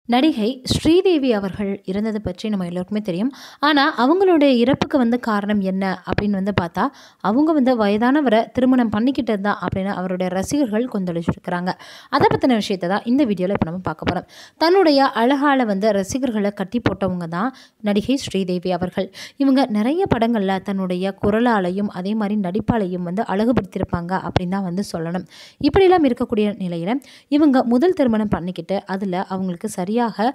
நடிகை ஸ்ரீதேவி அவர்கள் இறந்தது பற்றி நம்ம எல்லோருக்குமே தெரியும். ஆனா, அவங்களுடைய இறப்புக்கு வந்து காரணம் என்ன அப்படின்னு வந்து பார்த்தா, அவங்க வந்து வயதானவர திருமணம் பண்ணிக்கிட்டது தான் அப்படின்னு அவருடைய ரசிகர்கள் கொந்தளிச்சிருக்கிறாங்க. அத பத்தின விஷயத்த தான் இந்த வீடியோல இப்ப நம்ம பார்க்க போறோம். தன்னுடைய அழகால வந்து ரசிகர்கள கட்டி போட்டவங்க தான் நடிகை ஸ்ரீதேவி அவர்கள். இவங்க நெறைய படங்கள்ல தன்னுடைய குரலாலயும், அதே மாரி நடிப்பாலயும் வந்து அழகுபடுத்தியிருப்பாங்க அப்படின்னு தான் வந்து சொல்லணும். இப்படிலாம் இருக்கக்கூடிய நிலையில, இவங்க முதல் திருமணம் பண்ணிக்கிட்டு, அதுல அவங்களுக்கு சரியாக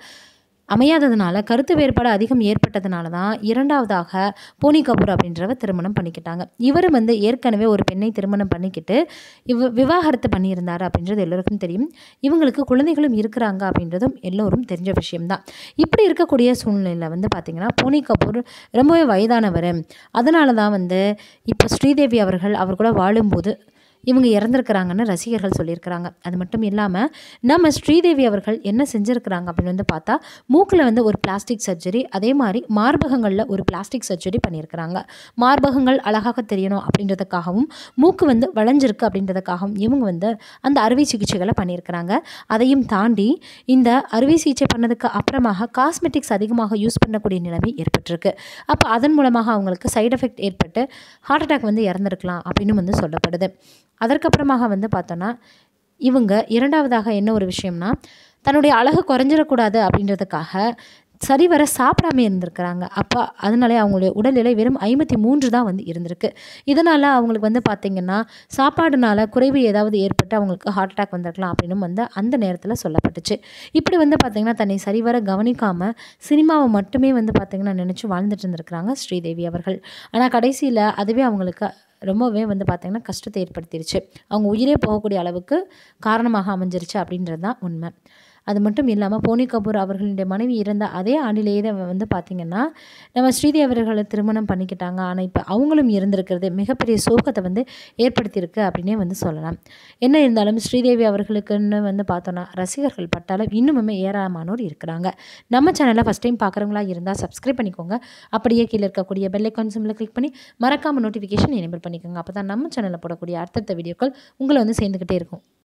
அமையாததுனால, கருத்து வேறுபாடு அதிகம் ஏற்பட்டதுனால தான் 2வதாக போனி கபூர் அப்படின்றவ திருமணம் பண்ணிக்கிட்டாங்க. இவரு வந்து ஏற்கனவே ஒரு பெண்ணை திருமணம் பண்ணிக்கிட்டு, இவ் விவாகரத்து பண்ணியிருந்தாரு அப்படின்றது எல்லோருக்கும் தெரியும். இவங்களுக்கு குழந்தைகளும் இருக்கிறாங்க அப்படின்றதும் எல்லோரும் தெரிஞ்ச விஷயம் தான். இப்படி இருக்கக்கூடிய சூழ்நிலையில வந்து பார்த்தீங்கன்னா, போனி கபூர் ரொம்பவே வயதானவரு. அதனால தான் வந்து இப்போ ஸ்ரீதேவி அவர்கள் அவர் கூட வாழும்போது, இவங்க இறந்திருக்கிறாங்கன்னு ரசிகர்கள் சொல்லியிருக்கிறாங்க. அது மட்டும் இல்லாம, நம்ம ஸ்ரீதேவி அவர்கள் என்ன செஞ்சிருக்கிறாங்க அப்படின்னு வந்து பார்த்தா, மூக்குல வந்து ஒரு பிளாஸ்டிக் சர்ஜரி, அதே மாரி மார்பகங்கள்ல ஒரு பிளாஸ்டிக் சர்ஜரி பண்ணியிருக்கிறாங்க. மார்பகங்கள் அழகாக தெரியணும் அப்படின்றதுக்காகவும், மூக்கு வந்து வளைஞ்சிருக்கு அப்படின்றதுக்காகவும் இவங்க வந்து அந்த அறுவை சிகிச்சைகள பண்ணியிருக்கிறாங்க. அதையும் தாண்டி, இந்த அறுவை சிகிச்சை பண்ணதுக்கு அப்புறமாக காஸ்மெட்டிக்ஸ் அதிகமாக யூஸ் பண்ணக்கூடிய நிலைமை ஏற்பட்டிருக்கு. அப்ப அதன் மூலமாக அவங்களுக்கு சைட் எஃபெக்ட் ஏற்பட்டு, ஹார்ட் அட்டாக் வந்து இறந்திருக்கலாம் அப்படின்னு வந்து சொல்லப்படுது. அதற்கப்புறமாக வந்து பார்த்தோம்னா, இவங்க 2வதாக என்ன ஒரு விஷயம்னா, தன்னுடைய அழகு குறைஞ்சிறக்கூடாது அப்படின்றதுக்காக, சரிவர சாப்பிடாம இருந்திருக்கிறாங்க. அப்ப அதனாலே அவங்களுடைய உடல் எடை வெறும் 53 தான் வந்து இருந்திருக்கு. இதனால அவங்களுக்கு வந்து பார்த்தீங்கன்னா, சாப்பாடுனால குறைவு ஏதாவது ஏற்பட்டு அவங்களுக்கு ஹார்ட் அட்டாக் வந்திருக்கலாம் அப்படின்னும் வந்து அந்த நேரத்தில சொல்லப்பட்டுச்சு. இப்படி வந்து பார்த்தீங்கன்னா, தன்னை சரிவர கவனிக்காம, சினிமாவ மட்டுமே வந்து பார்த்தீங்கன்னா நினைச்சு வாழ்ந்துட்டு இருந்திருக்கிறாங்க ஸ்ரீதேவி அவர்கள். ஆனா கடைசியில அதுவே அவங்களுக்கு ரொம்பவே வந்து பார்த்தீங்கன்னா, கஷ்டத்த ஏற்படுத்திருச்சு. அவங்க உயிரே போகக்கூடிய அளவுக்கு காரணமாக அமைஞ்சிருச்சு அப்படின்றது தான் உண்ம. அது மட்டும் இல்லாம, போனி கபூர் அவர்களுடைய மனைவி இறந்த அதே ஆண்டிலேயே தான் வந்து பார்த்தீங்கன்னா, நம்ம ஸ்ரீதேவி அவர்கள திருமணம் பண்ணிக்கிட்டாங்க. ஆனா, இப்ப அவங்களும் இறந்திருக்கிறது மிகப்பெரிய சோகத்த வந்து ஏற்படுத்தியிருக்கு அப்படின்னே வந்து சொல்லலாம். என்ன இருந்தாலும் ஸ்ரீதேவி அவர்களுக்குன்னு வந்து பார்த்தோம்னா, ரசிகர்கள் பட்டாளம் இன்னுமுமே ஏராளமானோர் இருக்கிறாங்க. நம்ம சேனல ஃபர்ஸ்ட் டைம் பார்க்குறவங்களா இருந்தா சப்ஸ்கிரைப் பண்ணிக்கோங்க. அப்படியே கீழ இருக்கக்கூடிய பெல் ஐகான் சிம்பல கிளிக் பண்ணி, மறக்காம நோட்டிஃபிகேஷன் எனேபிள் பண்ணிக்கோங்க. அப்பதான் நம்ம சேனல்ல போடக்கூடிய அடுத்தடுத்த வீடியோக்கள் உங்கள வந்து சேர்ந்துகிட்டே இருக்கும்.